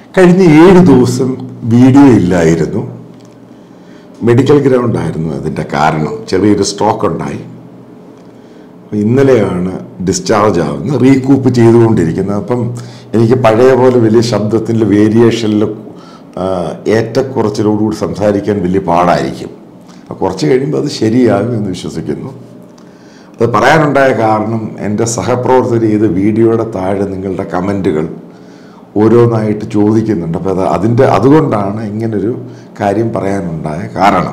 കഴിഞ്ഞ ഏഴ് ദിവസം വീഡിയോ ഇല്ലായിരുന്നു മെഡിക്കൽ ഗ്രൗണ്ട് ആയിരുന്നു അതിൻ്റെ കാരണം ചെറിയൊരു സ്ട്രോക്ക് ഉണ്ടായി അപ്പൊ ഇന്നലെയാണ് ഡിസ്ചാർജ് ആവുന്നത് റീകൂപ്പ് ചെയ്തുകൊണ്ടിരിക്കുന്നത് അപ്പം എനിക്ക് പഴയ പോലെ വലിയ ശബ്ദത്തിൻ്റെ വേരിയേഷനിൽ ഏറ്റക്കുറച്ചിലോടുകൂടി സംസാരിക്കാൻ വലിയ പാടായിരിക്കും അപ്പോൾ കുറച്ച് കഴിയുമ്പോൾ അത് ശരിയാകും എന്ന് വിശ്വസിക്കുന്നു അത് പറയാനുണ്ടായ കാരണം എൻ്റെ സഹപ്രവർത്തകർ ചെയ്ത വീഡിയോയുടെ താഴെ നിങ്ങളുടെ കമൻറ്റുകൾ ഓരോന്നായിട്ട് ചോദിക്കുന്നുണ്ട് അപ്പോൾ അത് അതിൻ്റെ അതുകൊണ്ടാണ് ഇങ്ങനൊരു കാര്യം പറയാനുണ്ടായ കാരണം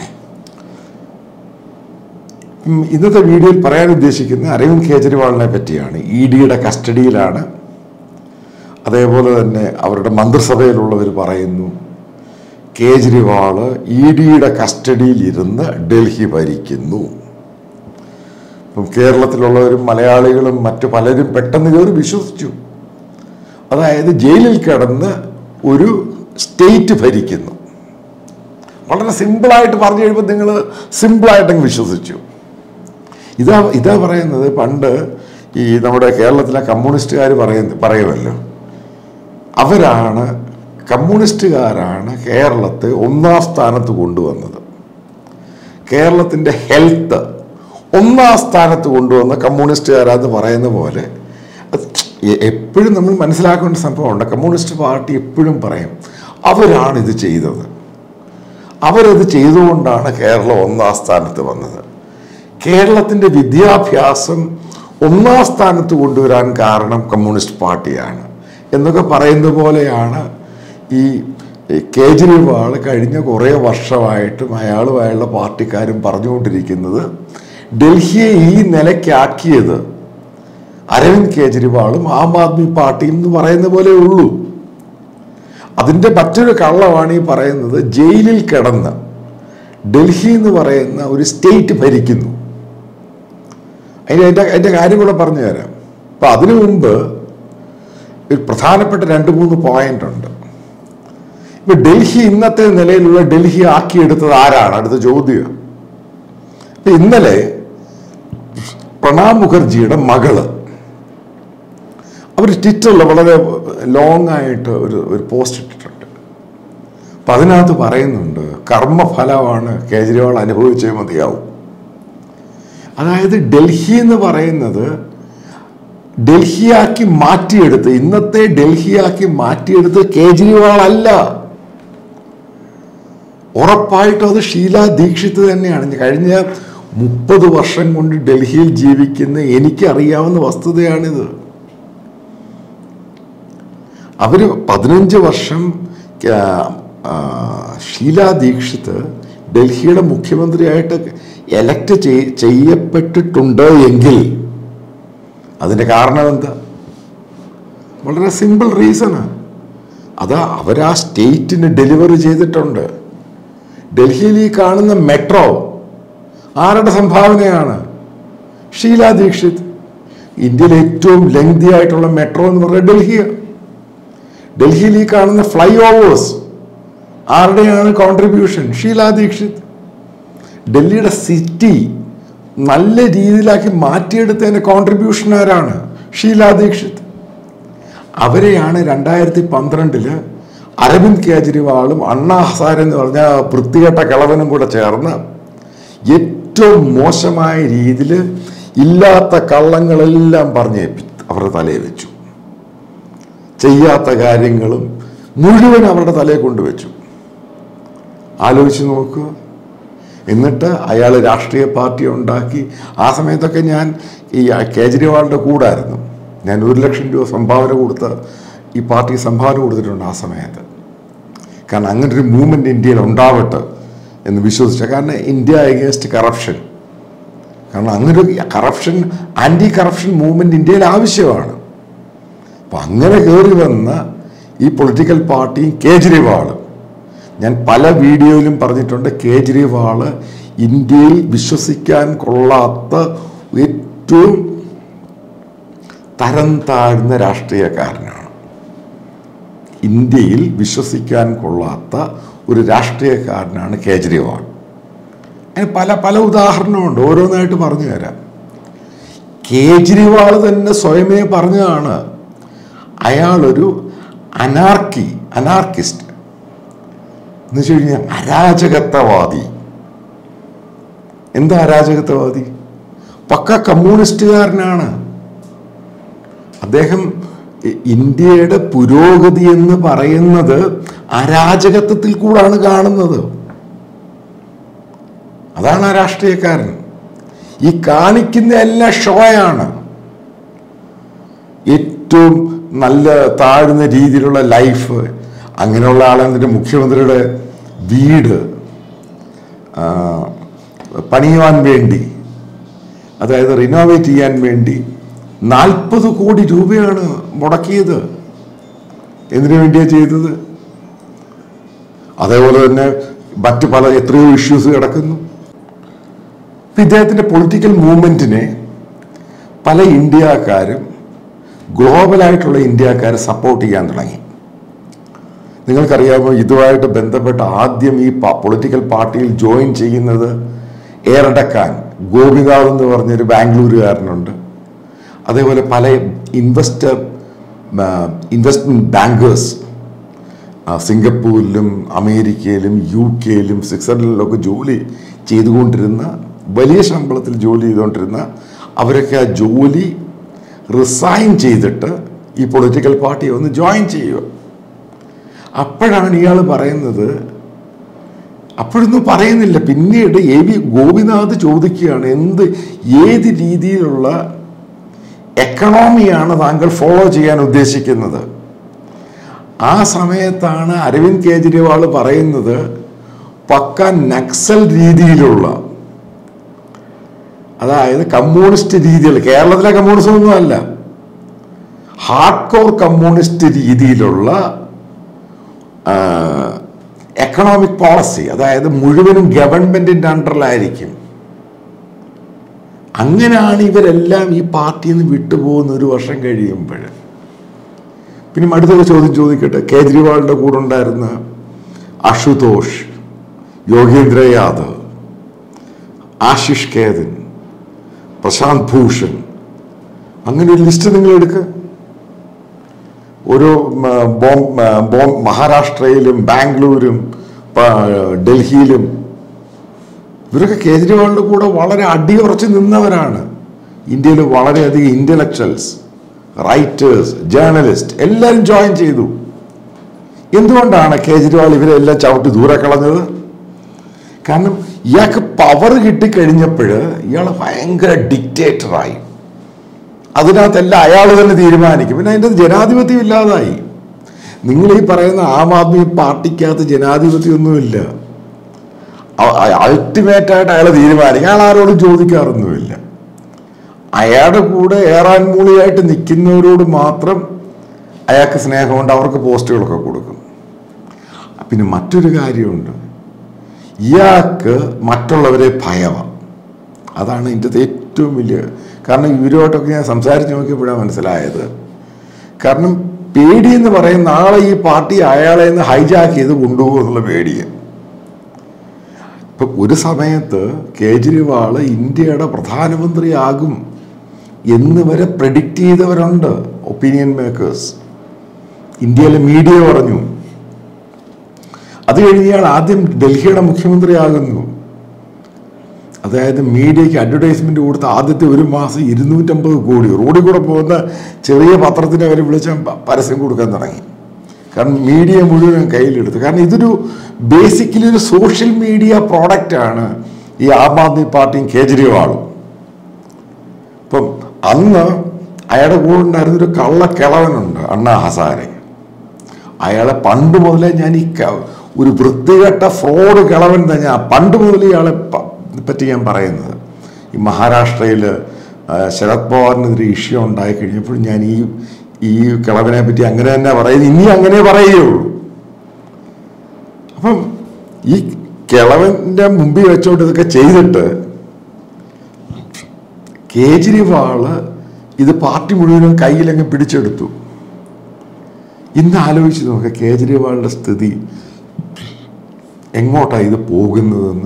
ഉം, ഇന്നത്തെ വീഡിയോയിൽ പറയാൻ ഉദ്ദേശിക്കുന്നത് അരവിന്ദ് കെജ്രിവാളിനെ പറ്റിയാണ് ഇ ഡിയുടെ കസ്റ്റഡിയിലാണ് അതേപോലെ തന്നെ അവരുടെ മന്ത്രിസഭയിലുള്ളവർ പറയുന്നു കേജ്രിവാള് ഇ ഡിയുടെ കസ്റ്റഡിയിൽ ഇരുന്ന് ഡൽഹി ഭരിക്കുന്നു ഇപ്പം കേരളത്തിലുള്ളവരും മലയാളികളും മറ്റു പലരും പെട്ടെന്ന് കയറി വിശ്വസിച്ചു അതായത് ജയിലിൽ കിടന്ന് ഒരു സ്റ്റേറ്റ് ഭരിക്കുന്നു വളരെ സിമ്പിളായിട്ട് പറഞ്ഞു കഴിയുമ്പോൾ നിങ്ങൾ സിമ്പിളായിട്ടങ്ങ് വിശ്വസിച്ചു ഇതാ ഇതാ പറയുന്നത് പണ്ട് ഈ നമ്മുടെ കേരളത്തിലെ കമ്മ്യൂണിസ്റ്റുകാർ പറയുന്ന പറയുമല്ലോ അവരാണ് കമ്മ്യൂണിസ്റ്റുകാരാണ് കേരളത്തെ ഒന്നാം സ്ഥാനത്ത് കൊണ്ടുവന്നത് കേരളത്തിൻ്റെ ഹെൽത്ത് ഒന്നാം സ്ഥാനത്ത് കൊണ്ടുവന്ന കമ്മ്യൂണിസ്റ്റുകാരാന്ന് പറയുന്ന പോലെ അത് എ- എപ്പോഴും നമ്മൾ മനസ്സിലാക്കേണ്ട സംഭവമുണ്ട് കമ്മ്യൂണിസ്റ്റ് പാർട്ടി എപ്പോഴും പറയും അവരാണ് ഇത് ചെയ്തത് അവരത് ചെയ്തുകൊണ്ടാണ് കേരളം ഒന്നാം സ്ഥാനത്ത് വന്നത് കേരളത്തിൻ്റെ വിദ്യാഭ്യാസം ഒന്നാം സ്ഥാനത്ത് കൊണ്ടുവരാൻ കാരണം കമ്മ്യൂണിസ്റ്റ് പാർട്ടിയാണ് എന്നൊക്കെ പറയുന്ന പോലെയാണ് ഈ ഈ കേജ്രിവാൾ കഴിഞ്ഞ കുറേ വർഷമായിട്ടും അയാളും അയാളുടെ പാർട്ടിക്കാരും പറഞ്ഞുകൊണ്ടിരിക്കുന്നത് ഡൽഹിയെ ഈ നിലയ്ക്കാക്കിയത് അരവിന്ദ് കേജ്രിവാളും ആം ആദ്മി പാർട്ടിയും എന്ന് പറയുന്ന പോലെ ഉള്ളൂ അതിൻ്റെ മറ്റൊരു കള്ളമാണ് ഈ പറയുന്നത് ജയിലിൽ കിടന്ന് ഡൽഹി എന്ന് പറയുന്ന ഒരു സ്റ്റേറ്റ് ഭരിക്കുന്നു അതിൻ്റെ അതിൻ്റെ അതിൻ്റെ കാര്യം കൂടെ പറഞ്ഞു തരാം അപ്പം അതിനു മുമ്പ് ഒരു പ്രധാനപ്പെട്ട രണ്ട് മൂന്ന് പോയിന്റ് ഉണ്ട് ഇപ്പൊ ഡൽഹി ഇന്നത്തെ നിലയിലുള്ള ഡൽഹി ആക്കിയെടുത്തത് ആരാണ് അടുത്ത ചോദ്യം ഇപ്പൊ ഇന്നലെ പ്രണാബ് മുഖർജിയുടെ മകള് അവർ ട്വിറ്ററിൽ വളരെ ലോങ് ആയിട്ട് ഒരു ഒരു പോസ്റ്റ് ഇട്ടിട്ടുണ്ട് അപ്പം അതിനകത്ത് പറയുന്നുണ്ട് കർമ്മഫലമാണ് കേജ്രിവാൾ അനുഭവിച്ചേ മതിയാവും അതായത് ഡൽഹി എന്ന് പറയുന്നത് ഡൽഹിയാക്കി മാറ്റിയെടുത്ത് ഇന്നത്തെ ഡൽഹിയാക്കി മാറ്റിയെടുത്ത് കേജ്രിവാൾ അല്ല ഉറപ്പായിട്ടും അത് ഷീല ദീക്ഷിത് തന്നെയാണ് കഴിഞ്ഞ മുപ്പത് വർഷം കൊണ്ട് ഡൽഹിയിൽ ജീവിക്കുന്ന എനിക്കറിയാവുന്ന വസ്തുതയാണിത് അവര് പതിനഞ്ച് വർഷം ആ, ആ, ഷീല ദീക്ഷിത് ഡൽഹിയുടെ മുഖ്യമന്ത്രിയായിട്ട് എലക്ട് ചെയ്യപ്പെട്ടിട്ടുണ്ട് എങ്കിൽ അതിൻ്റെ കാരണം എന്താ വളരെ സിമ്പിൾ റീസണാണ് അത് അവർ ആ സ്റ്റേറ്റിന് ഡെലിവറി ചെയ്തിട്ടുണ്ട് ഡൽഹിയിൽ ഈ കാണുന്ന മെട്രോ ആരുടെ സംഭാവനയാണ് ഷീല ദീക്ഷിത് ഇന്ത്യയിലെ ഏറ്റവും ലെങ്തി ആയിട്ടുള്ള മെട്രോ എന്ന് പറയുന്നത് ഡൽഹിയാണ് ഡൽഹിയിൽ ഈ കാണുന്ന ഫ്ലൈ ഓവേഴ്സ് ആരുടെയാണ് കോൺട്രിബ്യൂഷൻ ഷീല ദീക്ഷിത് ഡൽഹിയുടെ സിറ്റി നല്ല രീതിയിലാക്കി മാറ്റിയെടുത്തതിന് കോൺട്രിബ്യൂഷൻ ആരാണ് ഷീല ദീക്ഷിത് അവരെയാണ് രണ്ടായിരത്തി പന്ത്രണ്ടില് അരവിന്ദ് കേജ്രിവാളും അണ്ണാ ഹസാരെ എന്ന് പറഞ്ഞ വൃത്തികെട്ട കിളവനും കൂടെ ചേർന്ന് ഏറ്റവും മോശമായ രീതിയിൽ ഇല്ലാത്ത കള്ളങ്ങളെല്ലാം പറഞ്ഞേപ്പി അവരുടെ തലയിൽ വെച്ചു ചെയ്യാത്ത കാര്യങ്ങളും മുഴുവൻ അവരുടെ തലയിൽ കൊണ്ടുവച്ചു ആലോചിച്ച് നോക്കുക എന്നിട്ട് അയാൾ രാഷ്ട്രീയ പാർട്ടി ഉണ്ടാക്കി ആ സമയത്തൊക്കെ ഞാൻ ഈ കേജ്രിവാളിൻ്റെ കൂടായിരുന്നു ഞാൻ ഒരു ലക്ഷം രൂപ സംഭാവന കൊടുത്ത ഈ പാർട്ടി സംഭാവന കൊടുത്തിട്ടുണ്ട് ആ സമയത്ത് കാരണം അങ്ങനെ ഒരു മൂവ്മെൻറ്റ് ഇന്ത്യയിൽ ഉണ്ടാവട്ടെ എന്ന് വിശ്വസിച്ച കാരണം ഇന്ത്യ അഗേൻസ്റ്റ് കറപ്ഷൻ കാരണം അങ്ങനെ ഒരു കറപ്ഷൻ ആൻറ്റി കറപ്ഷൻ മൂവ്മെൻറ്റ് ഇന്ത്യയിൽ ആവശ്യമാണ് അപ്പം അങ്ങനെ കയറി വന്ന ഈ പൊളിറ്റിക്കൽ പാർട്ടിയും കേജ്രിവാളും ഞാൻ പല വീഡിയോയിലും പറഞ്ഞിട്ടുണ്ട് കേജ്രിവാള് ഇന്ത്യയിൽ വിശ്വസിക്കാൻ കൊള്ളാത്ത ഏറ്റവും തരം താഴ്ന്ന രാഷ്ട്രീയക്കാരനാണ് ഇന്ത്യയിൽ വിശ്വസിക്കാൻ കൊള്ളാത്ത ഒരു രാഷ്ട്രീയക്കാരനാണ് കേജ്രിവാൾ അതിന് പല പല ഉദാഹരണമുണ്ട് ഓരോന്നായിട്ട് പറഞ്ഞു തരാം കേജ്രിവാൾ തന്നെ സ്വയമേ പറഞ്ഞതാണ് അയാളൊരു അനാർക്കി അനാർക്കിസ്റ്റ് എന്ന് വെച്ച് കഴിഞ്ഞാൽ അരാജകത്വവാദി എന്താ അരാജകത്വവാദി പക്ക കമ്മ്യൂണിസ്റ്റുകാരനാണ് അദ്ദേഹം ഇ- ഇന്ത്യയുടെ പുരോഗതി എന്ന് പറയുന്നത് അരാജകത്വത്തിൽ കൂടാണ് കാണുന്നത് അതാണ് ആ രാഷ്ട്രീയക്കാരൻ ഈ കാണിക്കുന്ന എല്ലാ ഷോയാണ് ഏറ്റവും നല്ല താഴ്ന്ന രീതിയിലുള്ള ലൈഫ് അങ്ങനെയുള്ള ആളെന്നിട്ട് മുഖ്യമന്ത്രിയുടെ വീട് ആ, പണിയുവാൻ വേണ്ടി അതായത് റിനോവേറ്റ് ചെയ്യാൻ വേണ്ടി നാൽപ്പത് കോടി രൂപയാണ് മുടക്കിയത് എന്തിനു വേണ്ടിയാണ് ചെയ്തത് അതേപോലെ തന്നെ മറ്റ് പല എത്രയോ ഇഷ്യൂസ് കിടക്കുന്നു ഇപ്പൊ ഇദ്ദേഹത്തിന്റെ പൊളിറ്റിക്കൽ മൂവ്മെന്റിനെ പല ഇന്ത്യക്കാരും ഗ്ലോബലായിട്ടുള്ള ഇന്ത്യക്കാർ സപ്പോർട്ട് ചെയ്യാൻ തുടങ്ങി നിങ്ങൾക്കറിയാമോ ഇതുമായിട്ട് ബന്ധപ്പെട്ട് ആദ്യം ഈ പൊളിറ്റിക്കൽ പാർട്ടിയിൽ ജോയിൻ ചെയ്യുന്നത് ഏറടക്കാൻ ഗോപിനാഥ് എന്ന് പറഞ്ഞൊരു ബാംഗ്ലൂരുകാരനുണ്ട് അതേപോലെ പല ഇൻവെസ്റ്റർ ഇൻവെസ്റ്റ്മെന്റ് ബാങ്കേഴ്സ് സിംഗപ്പൂരിലും അമേരിക്കയിലും യു കെയിലും സ്വിറ്റ്സർലൻഡിലൊക്കെ ജോലി ചെയ്തുകൊണ്ടിരുന്ന വലിയ ശമ്പളത്തിൽ ജോലി ചെയ്തുകൊണ്ടിരുന്ന അവരൊക്കെ ആ ജോലി റിസൈൻ ചെയ്തിട്ട് ഈ പൊളിറ്റിക്കൽ പാർട്ടി ഒന്ന് ജോയിൻ ചെയ്യുക അപ്പോഴാണ് ഇയാൾ പറയുന്നത് അപ്പോഴൊന്നും പറയുന്നില്ല പിന്നീട് എ വി ഗോപിനാഥ് ചോദിക്കുകയാണ് എന്ത് ഏത് രീതിയിലുള്ള എക്കണോമിയാണ് താങ്കൾ ഫോളോ ചെയ്യാൻ ഉദ്ദേശിക്കുന്നത് ആ സമയത്താണ് അരവിന്ദ് കെജ്രിവാൾ പറയുന്നത് പക്ക നക്സൽ രീതിയിലുള്ള അതായത് കമ്മ്യൂണിസ്റ്റ് രീതിയിൽ കേരളത്തിലെ കമ്മ്യൂണിസം ഒന്നും അല്ല ഹാർഡ് കോർ കമ്മ്യൂണിസ്റ്റ് രീതിയിലുള്ള എക്കണോമിക് പോളിസി അതായത് മുഴുവനും ഗവൺമെന്റിന്റെ അണ്ടറിലായിരിക്കും അങ്ങനെയാണ് ഇവരെല്ലാം ഈ പാർട്ടിയിൽ നിന്ന് വിട്ടുപോകുന്ന ഒരു വർഷം കഴിയുമ്പോൾ പിന്നെ അടുത്തൊരു ചോദ്യം ചോദിക്കട്ടെ കേജ്രിവാളിന്റെ കൂടെ ഉണ്ടായിരുന്ന അഷുതോഷ് യോഗേന്ദ്ര യാദവ് ആശിഷ് കേതൻ പ്രശാന്ത് ഭൂഷൺ അങ്ങനെ ഒരു ലിസ്റ്റ് നിങ്ങൾ എടുക്കുക ഒരു ഉം, ബോം ബോം മഹാരാഷ്ട്രയിലും ബാംഗ്ലൂരും പ- ഡൽഹിയിലും ഇവരൊക്കെ കേജ്രിവാളിന്റെ കൂടെ വളരെ അടിയുറച്ച് നിന്നവരാണ് ഇന്ത്യയിൽ വളരെയധികം ഇന്റലക്ച്വൽസ് റൈറ്റേഴ്സ് ജേർണലിസ്റ്റ് എല്ലാവരും ജോയിൻ ചെയ്തു എന്തുകൊണ്ടാണ് കേജ്രിവാൾ ഇവരെല്ലാം ചവിട്ടി ദൂരെ കളഞ്ഞത് കാരണം ഇയാൾക്ക് പവർ കിട്ടിക്കഴിഞ്ഞപ്പോൾ ഇയാൾ ഭയങ്കര ഡിക്റ്റേറ്ററായി അതിനകത്തെല്ലാം അയാൾ തന്നെ തീരുമാനിക്കും പിന്നെ അതിൻ്റെ ജനാധിപത്യം ഇല്ലാതായി നിങ്ങൾ ഈ പറയുന്ന ആം ആദ്മി പാർട്ടിക്കകത്ത് ജനാധിപത്യമൊന്നുമില്ല അൾട്ടിമേറ്റ് ആയിട്ട് അയാൾ തീരുമാനിക്കും അയാൾ ആരോടും ചോദിക്കാറൊന്നുമില്ല അയാളുടെ കൂടെ ഏറാൻ മൂളിയായിട്ട് നിൽക്കുന്നവരോട് മാത്രം അയാൾക്ക് സ്നേഹമുണ്ട് അവർക്ക് പോസ്റ്റുകളൊക്കെ കൊടുക്കും പിന്നെ മറ്റൊരു കാര്യമുണ്ട് ഇയാൾക്ക് മറ്റുള്ളവരെ ഭയമാണ് അതാണ് ഇതിൻ്റെ ഏറ്റവും വലിയ കാരണം ഇവരുമായിട്ടൊക്കെ ഞാൻ സംസാരിച്ച് നോക്കിയപ്പോഴാണ് മനസ്സിലായത് കാരണം പേടി എന്ന് പറയുന്ന നാളെ ഈ പാർട്ടി അയാളെ നിന്ന് ഹൈജാക്ക് ചെയ്ത് കൊണ്ടുപോകും എന്നുള്ള പേടിയാണ് ഇപ്പൊ ഒരു സമയത്ത് കേജ്രിവാൾ ഇന്ത്യയുടെ പ്രധാനമന്ത്രിയാകും എന്ന് വരെ പ്രഡിക്റ്റ് ചെയ്തവരുണ്ട് ഒപ്പീനിയൻ മേക്കേഴ്സ് ഇന്ത്യയിലെ മീഡിയ പറഞ്ഞു അത് കഴിഞ്ഞ് ഇയാൾ ആദ്യം ഡൽഹിയുടെ മുഖ്യമന്ത്രിയാകുന്നു അതായത് മീഡിയയ്ക്ക് അഡ്വർടൈസ്മെന്റ് കൊടുത്ത ആദ്യത്തെ ഒരു മാസം ഇരുന്നൂറ്റമ്പത് കോടി റോഡിൽ കൂടെ പോകുന്ന ചെറിയ പത്രത്തിനെ അവർ വിളിച്ച പരസ്യം കൊടുക്കാൻ തുടങ്ങി കാരണം മീഡിയ മുഴുവൻ കയ്യിലെടുത്തു കാരണം ഇതൊരു ബേസിക്കലി ഒരു സോഷ്യൽ മീഡിയ പ്രോഡക്റ്റ് ആണ് ഈ ആം ആദ്മി പാർട്ടിയും കേജ്രിവാളും ഇപ്പം അന്ന് അയാളുടെ കൂടെ ഉണ്ടായിരുന്ന ഒരു കള്ളക്കിളവനുണ്ട് അണ്ണാ ഹസാരെ അയാളെ പണ്ട് മുതലേ ഞാൻ ഈ ക- ഒരു വൃത്തികെട്ട ഫ്രോഡ് കിളവൻ തന്നെ ഞാൻ പണ്ട് മുതലേ ഇയാളെ പ- പറ്റി ഞാൻ പറയുന്നത് ഈ മഹാരാഷ്ട്രയിൽ ശരത് പവാറിനെതിരെ ഇഷ്യൂ ഉണ്ടായി കഴിഞ്ഞപ്പോൾ ഞാൻ ഈ ഈ കിളവനെ പറ്റി അങ്ങനെ തന്നെ പറയുന്നത് ഇനി അങ്ങനെ പറയുകയുള്ളൂ അപ്പം ഈ കിളവന്റെ മുമ്പിൽ വെച്ചോണ്ട് ഇതൊക്കെ ചെയ്തിട്ട് കേജ്രിവാള് ഇത് പാർട്ടി മുഴുവനും കയ്യിലങ്ങ് പിടിച്ചെടുത്തു ഇന്ന് ആലോചിച്ച് നോക്കുക കേജ്രിവാളിന്റെ സ്ഥിതി എങ്ങോട്ടാണ് ഇത് പോകുന്നതെന്ന്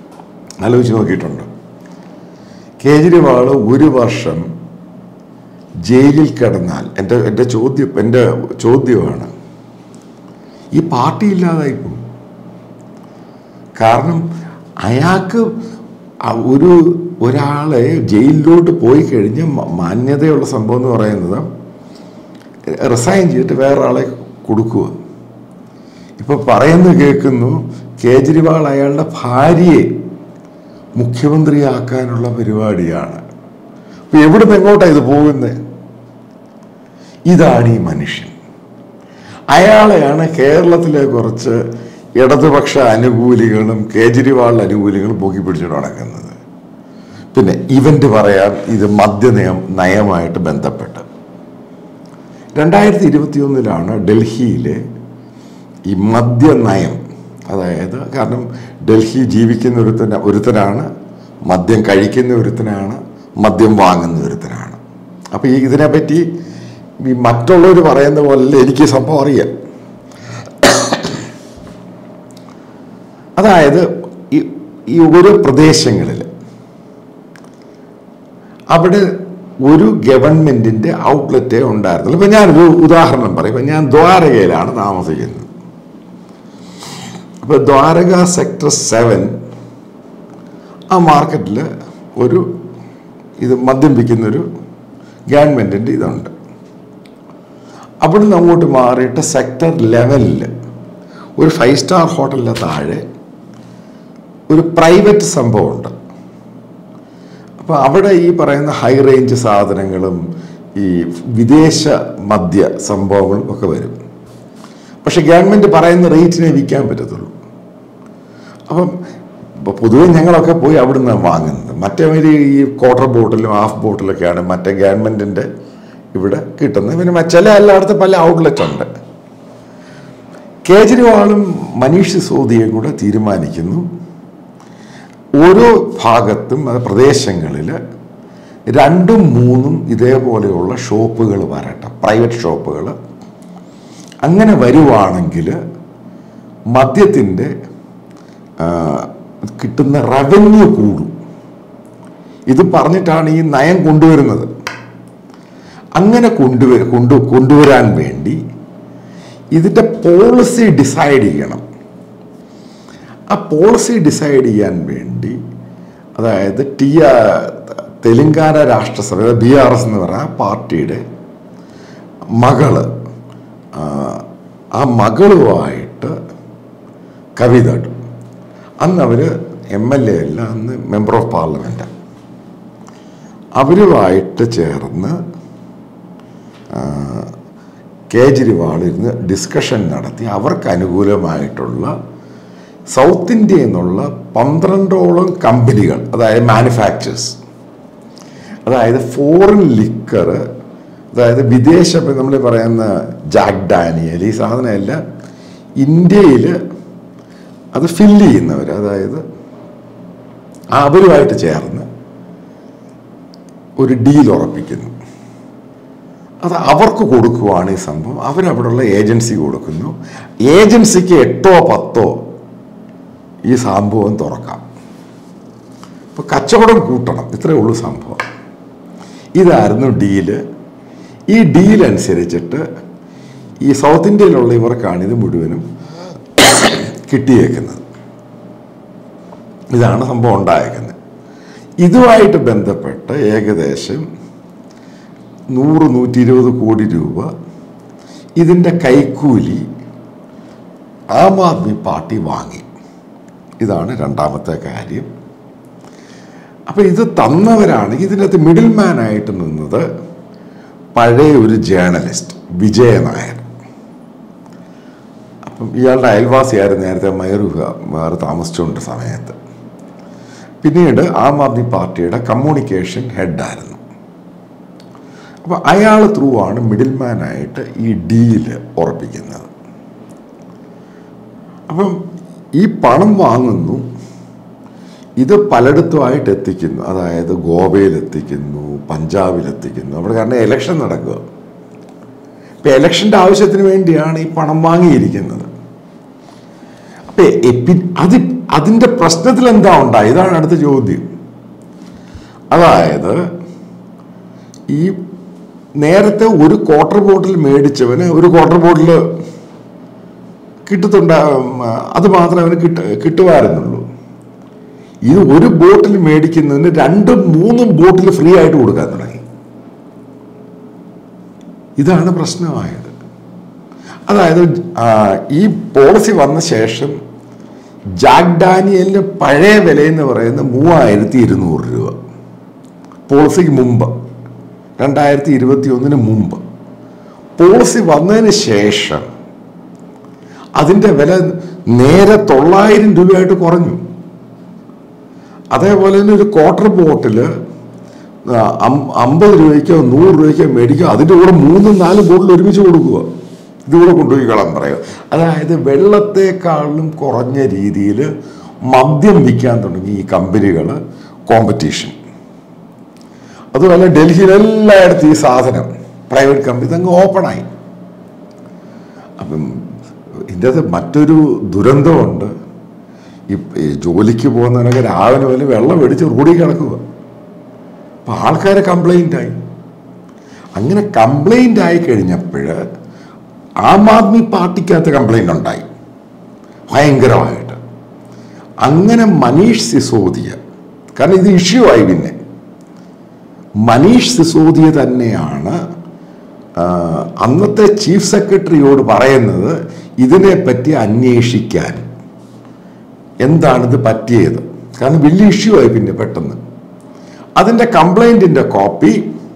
ആലോചിച്ച് നോക്കിയിട്ടുണ്ട് കേജ്രിവാൾ ഒരു വർഷം ജയിലിൽ കിടന്നാൽ എൻ്റെ എൻ്റെ ചോദ്യം എൻ്റെ ചോദ്യമാണ് ഈ പാർട്ടി ഇല്ലാതായി പോകും കാരണം അയാൾക്ക് അ- ഒരു ഒരാളെ ജയിലിലോട്ട് പോയി കഴിഞ്ഞ് മ- മാന്യതയുള്ള സംഭവം എന്ന് പറയുന്നത് റിസൈൻ ചെയ്തിട്ട് വേറെ ആളെ കൊടുക്കുക ഇപ്പൊ പറയുന്നത് കേൾക്കുന്നു കേജ്രിവാൾ അയാളുടെ ഭാര്യയെ മുഖ്യമന്ത്രിയാക്കാനുള്ള പരിപാടിയാണ് അപ്പൊ എവിടുന്ന് എങ്ങോട്ടാണ് ഇത് പോകുന്നത് ഇതാണ് ഈ മനുഷ്യൻ അയാളെയാണ് കേരളത്തിലെ കുറച്ച് ഇടതുപക്ഷ അനുകൂലികളും കേജ്രിവാൾ അനുകൂലികളും പൊക്കി പിടിച്ചിട്ട് നടക്കുന്നത് പിന്നെ ഇവന്റ് പറയാൻ ഇത് മദ്യനയം നയമായിട്ട് ബന്ധപ്പെട്ട് രണ്ടായിരത്തി ഇരുപത്തി ഒന്നിലാണ് ഡൽഹിയിലെ ഈ മദ്യനയം അതായത് കാരണം ഡൽഹി ജീവിക്കുന്ന ഒരുത്തന ഒരുത്തനാണ് മദ്യം കഴിക്കുന്ന ഒരുത്തനാണ് മദ്യം വാങ്ങുന്ന ഒരുത്തനാണ് അപ്പോൾ ഈ ഇതിനെപ്പറ്റി ഈ മറ്റുള്ളവർ പറയുന്ന പോലെ എനിക്ക് ഈ സംഭവം അറിയാം അതായത് ഈ ഈ ഓരോ പ്രദേശങ്ങളിൽ അവിടെ ഒരു ഗവൺമെന്റിന്റെ ഔട്ട്ലെറ്റേ ഉണ്ടായിരുന്നുള്ളൂ ഇപ്പൊ ഞാനൊരു ഉദാഹരണം പറയും ഇപ്പൊ ഞാൻ ദ്വാരകയിലാണ് താമസിക്കുന്നത് അപ്പൊ ദ്വാരക സെക്ടർ സെവൻ ആ മാർക്കറ്റിൽ ഒരു ഇത് മദ്യം വിൽക്കുന്നൊരു ഗവൺമെന്റിന്റെ ഇതുണ്ട് അവിടുന്ന് അങ്ങോട്ട് മാറിയിട്ട് സെക്ടർ ലെവലിൽ ഒരു ഫൈവ് സ്റ്റാർ ഹോട്ടലിൻ്റെ താഴെ ഒരു പ്രൈവറ്റ് സംഭവമുണ്ട് അപ്പോൾ അവിടെ ഈ പറയുന്ന ഹൈ റേഞ്ച് സാധനങ്ങളും ഈ വിദേശ മദ്യ സംഭവങ്ങളും ഒക്കെ വരും പക്ഷെ ഗവൺമെൻറ് പറയുന്ന റേറ്റിനെ വിൽക്കാൻ പറ്റത്തുള്ളൂ അപ്പം ഇപ്പൊ പൊതുവെ ഞങ്ങളൊക്കെ പോയി അവിടുന്ന് വാങ്ങുന്നത് മറ്റേ ഒരു ഈ ക്വാർട്ടർ ബോട്ടിലും ഹാഫ് ബോട്ടിലൊക്കെയാണ് മറ്റേ ഗവൺമെൻറ്റിൻ്റെ ഇവിടെ കിട്ടുന്നത് പിന്നെ മ- ചില എല്ലായിടത്തും പല ഔട്ട്ലെറ്റ് ഉണ്ട് കേജ്രിവാളും മനീഷ് സിസോദിയും കൂടെ തീരുമാനിക്കുന്നു ഓരോ ഭാഗത്തും അത് പ്രദേശങ്ങളിൽ രണ്ടും മൂന്നും ഇതേപോലെയുള്ള ഷോപ്പുകൾ വരട്ടെ പ്രൈവറ്റ് ഷോപ്പുകൾ അങ്ങനെ വരുവാണെങ്കിൽ മദ്യത്തിൻ്റെ കിട്ടുന്ന റവന്യൂ കൂടും ഇത് പറഞ്ഞിട്ടാണ് ഈ നയം കൊണ്ടുവരുന്നത് അങ്ങനെ കൊണ്ടുവര കൊണ്ടു കൊണ്ടുവരാൻ വേണ്ടി ഇതിൻ്റെ പോളിസി ഡിസൈഡ് ചെയ്യണം ആ പോളിസി ഡിസൈഡ് ചെയ്യാൻ വേണ്ടി അതായത് ടി തെലുങ്കാന രാഷ്ട്രസഭ ബി ആർ എസ് എന്ന് പറയുന്ന ആ പാർട്ടിയുടെ മകള് ആ, ആ മകളുമായിട്ട് കവിത അന്ന് അവർ എം എൽ എ അല്ല അന്ന് മെമ്പർ ഓഫ് പാർലമെൻറ്റ് അവരുമായിട്ട് ചേർന്ന് ആ, കേജ്രിവാൾ ഇരുന്ന് ഡിസ്കഷൻ നടത്തി അവർക്ക് അനുകൂലമായിട്ടുള്ള സൗത്ത് ഇന്ത്യയിൽ നിന്നുള്ള പന്ത്രണ്ടോളം കമ്പനികൾ അതായത് മാനുഫാക്ചേഴ്സ് അതായത് ഫോറിൻ ലിക്കർ അതായത് വിദേശ നമ്മൾ പറയുന്ന ജാക്ക് ഡാനിയൽ ഈ സാധനമെല്ലാം ഇന്ത്യയിൽ അത് ഫില്ല് ചെയ്യുന്നവർ അതായത് അവരുമായിട്ട് ചേർന്ന് ഒരു ഡീൽ ഉറപ്പിക്കുന്നു അത് അവർക്ക് കൊടുക്കുവാണ് ഈ സംഭവം അവരവിടെയുള്ള ഏജൻസി കൊടുക്കുന്നു ഏജൻസിക്ക് എട്ടോ പത്തോ ഈ സംഭവം തുറക്കാം ഇപ്പൊ കച്ചവടം കൂട്ടണം ഇത്രയേ ഉള്ളൂ സംഭവം ഇതായിരുന്നു ഡീല് ഈ ഡീൽ അനുസരിച്ചിട്ട് ഈ സൗത്ത് ഇന്ത്യയിലുള്ള ഇവർക്കാണ് ഇത് മുഴുവനും കിട്ടിയേക്കുന്നത് ഇതാണ് സംഭവം ഉണ്ടായേക്കുന്നത് ഇതുമായിട്ട് ബന്ധപ്പെട്ട് ഏകദേശം നൂറ് നൂറ്റി ഇരുപത് കോടി രൂപ ഇതിൻ്റെ കൈക്കൂലി ആം ആദ്മി പാർട്ടി വാങ്ങി ഇതാണ് രണ്ടാമത്തെ കാര്യം അപ്പം ഇത് തന്നവരാണ് ഇതിനകത്ത് മിഡിൽ മാനായിട്ട് നിന്നത് പഴയ ഒരു ജേർണലിസ്റ്റ് വിജയ നായർ അപ്പം ഇയാളുടെ അയൽവാസിയായിരുന്നു നേരത്തെ മയൂർ വേറെ താമസിച്ചുകൊണ്ട് സമയത്ത് പിന്നീട് ആം ആദ്മി പാർട്ടിയുടെ കമ്മ്യൂണിക്കേഷൻ ഹെഡായിരുന്നു അപ്പം അയാൾ ത്രൂ ആണ് മിഡിൽ മാനായിട്ട് ഈ ഡീല് ഉറപ്പിക്കുന്നത് അപ്പം ഈ പണം വാങ്ങുന്നു ഇത് പലയിടത്തുമായിട്ട് എത്തിക്കുന്നു അതായത് ഗോവയിൽ എത്തിക്കുന്നു പഞ്ചാബിൽ എത്തിക്കുന്നു അവിടെ കാരണം ഇലക്ഷൻ നടക്കുക ഇപ്പം ഇലക്ഷൻ്റെ ആവശ്യത്തിന് വേണ്ടിയാണ് ഈ പണം വാങ്ങിയിരിക്കുന്നത് അപ്പൊ എപ്പി അത് അതിൻ്റെ പ്രശ്നത്തിൽ എന്താ ഉണ്ടായി ഇതാണ് അടുത്ത ചോദ്യം അതായത് ഈ നേരത്തെ ഒരു ക്വാർട്ടർ ബോട്ടിൽ മേടിച്ചവന് ഒരു ക്വാർട്ടർ ബോട്ടിൽ കിട്ടത്തുണ്ട അത് മാത്രമേ അവന് കിട്ട കിട്ടുമായിരുന്നുള്ളൂ ഇത് ഒരു ബോട്ടിൽ മേടിക്കുന്നതിന് രണ്ടും മൂന്നും ബോട്ടിൽ ഫ്രീ ആയിട്ട് കൊടുക്കാൻ തുടങ്ങി ഇതാണ് പ്രശ്നമായത് അതായത് ആ, ഈ പോളിസി വന്ന ശേഷം ജാക്ക് ഡാനിയലിന്റെ പഴയ വില എന്ന് പറയുന്നത് മൂവായിരത്തി ഇരുന്നൂറ് രൂപ പോളിസിക്ക് മുമ്പ് രണ്ടായിരത്തി ഇരുപത്തി ഒന്നിന് മുമ്പ് പോളിസി വന്നതിന് ശേഷം അതിൻ്റെ വില നേരെ തൊള്ളായിരം രൂപയായിട്ട് കുറഞ്ഞു അതേപോലെ തന്നെ ഒരു ക്വാർട്ടർ ബോട്ടിൽ അമ്പത് രൂപയ്ക്കോ നൂറ് രൂപയ്ക്കോ മേടിക്കോ അതിൻ്റെ കൂടെ മൂന്നും നാലും ബോട്ടിൽ ഒരുമിച്ച് കൊടുക്കുക ഇതുകൂടെ കൊണ്ടുപോയി കളാൻ പറയുക അതായത് വെള്ളത്തെക്കാളും കുറഞ്ഞ രീതിയിൽ മദ്യം വിൽക്കാൻ തുടങ്ങി ഈ കമ്പനികൾ കോമ്പറ്റീഷൻ അതുപോലെ ഡൽഹിയിൽ എല്ലായിടത്തും ഈ സാധനം പ്രൈവറ്റ് കമ്പനി ഇതങ്ങ് ഓപ്പണായി അപ്പം ഇതിൻ്റെ അകത്ത് മറ്റൊരു ദുരന്തമുണ്ട് ഈ ഈ ജോലിക്ക് പോകുന്നവനൊക്കെ രാവിലെ മുതൽ വെള്ളം മേടിച്ച് റോഡിൽ കിടക്കുക അപ്പം ആൾക്കാരെ കംപ്ലൈൻ്റ് ആയി അങ്ങനെ കംപ്ലൈൻ്റ് ആയി കഴിഞ്ഞപ്പോൾ ആം ആദ്മി പാർട്ടിക്കകത്ത് കംപ്ലൈൻ്റ് ഉണ്ടായി ഭയങ്കരമായിട്ട് അങ്ങനെ മനീഷ് സിസോദിയ കാരണം ഇത് ഇഷ്യൂ ആയി പിന്നെ മനീഷ് സിസോദിയ തന്നെയാണ് ആ, അന്നത്തെ ചീഫ് സെക്രട്ടറിയോട് പറയുന്നത് ഇതിനെപ്പറ്റി അന്വേഷിക്കാൻ എന്താണിത് പറ്റിയത് കാരണം വലിയ ഇഷ്യൂ ആയി പിന്നെ പെട്ടെന്ന് അതിൻ്റെ കംപ്ലൈൻറ്റിൻ്റെ കോപ്പി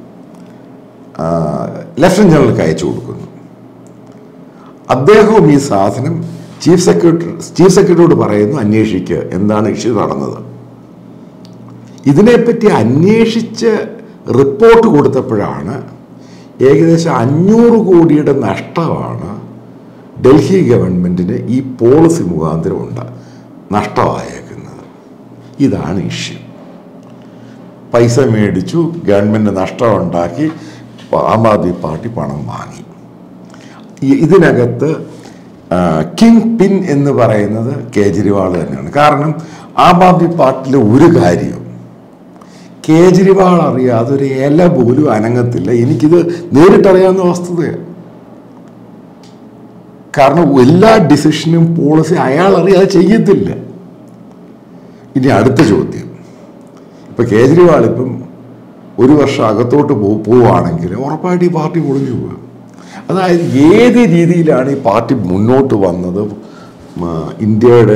ലെഫ്റ്റനന്റ് ജനറൽക്ക് അയച്ചു കൊടുക്കുന്നു അദ്ദേഹവും ഈ സാധനം ചീഫ് സെക്രട്ടറി ചീഫ് സെക്രട്ടറിയോട് പറയുന്നു അന്വേഷിക്കുക എന്താണ് ഇഷ്യൂ നടന്നത് ഇതിനെപ്പറ്റി അന്വേഷിച്ച് റിപ്പോർട്ട് കൊടുത്തപ്പോഴാണ് ഏകദേശം അഞ്ഞൂറ് കോടിയുടെ നഷ്ടമാണ് ഡൽഹി ഗവൺമെൻറ്റിന് ഈ പോളിസി മുഖാന്തരം ഉണ്ട് നഷ്ടമായേക്കുന്നത് ഇതാണ് ഇഷ്യൂ പൈസ മേടിച്ചു ഗവൺമെൻറ് നഷ്ടമുണ്ടാക്കി ആം ആദ്മി പാർട്ടി പണം വാങ്ങി ഈ- ഇതിനകത്ത് കിങ് പിൻ എന്ന് പറയുന്നത് കേജ്രിവാൾ തന്നെയാണ് കാരണം ആം ആദ്മി പാർട്ടിയിലെ ഒരു കാര്യം കേജ്രിവാൾ അറിയാതെ ഒരു ഇല പോലും അനങ്ങത്തില്ല എനിക്കിത് നേരിട്ടറിയാവുന്ന വസ്തുതയാണ് കാരണം എല്ലാ ഡിസിഷനും പോളിസി അയാൾ അറിയാതെ ചെയ്യത്തില്ല ഇനി അടുത്ത ചോദ്യം ഇപ്പം കേജ്രിവാൾ ഇപ്പം ഒരു വർഷം അകത്തോട്ട് പോ പോവുകയാണെങ്കിൽ ഉറപ്പായിട്ട് ഈ പാർട്ടി പൊളിഞ്ഞു പോകും അതായത് ഏത് രീതിയിലാണ് ഈ പാർട്ടി മുന്നോട്ട് വന്നത് മ, ഇന്ത്യയുടെ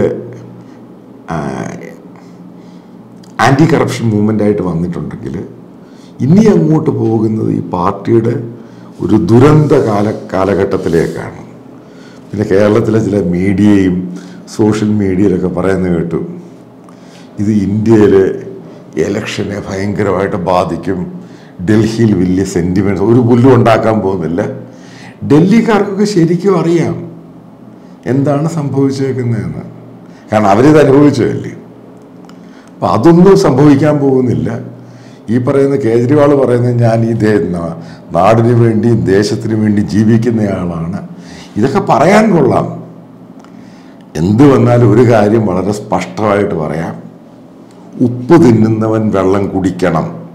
ആൻറ്റി കറപ്ഷൻ മൂവ്മെൻ്റ് ആയിട്ട് വന്നിട്ടുണ്ടെങ്കിൽ ഇനി അങ്ങോട്ട് പോകുന്നത് ഈ പാർട്ടിയുടെ ഒരു ദുരന്ത കാല കാലഘട്ടത്തിലേക്കാണ് പിന്നെ കേരളത്തിലെ ചില മീഡിയയും സോഷ്യൽ മീഡിയയിലൊക്കെ പറയുന്നത് കേട്ടു ഇത് ഇന്ത്യയിലെ ഇലക്ഷനെ ഭയങ്കരമായിട്ട് ബാധിക്കും ഡൽഹിയിൽ വലിയ സെൻറ്റിമെൻറ്റ്സ് ഒരു പുല്ലും ഉണ്ടാക്കാൻ പോകുന്നില്ല ഡൽഹിക്കാർക്കൊക്കെ ശരിക്കും അറിയാം എന്താണ് സംഭവിച്ചേക്കുന്നതെന്ന് കാരണം അവരിത് അനുഭവിച്ചതല്ലേ അപ്പം അതൊന്നും സംഭവിക്കാൻ പോകുന്നില്ല ഈ പറയുന്ന കേജ്രിവാൾ പറയുന്നത് ഞാൻ ഈ ദേ നാ- നാടിന് വേണ്ടിയും ദേശത്തിന് വേണ്ടി ജീവിക്കുന്നയാളാണ് ഇതൊക്കെ പറയാൻ കൊള്ളാം എന്ത് വന്നാലും ഒരു കാര്യം വളരെ സ്പഷ്ടമായിട്ട് പറയാം ഉപ്പ് തിന്നുന്നവൻ വെള്ളം കുടിക്കണം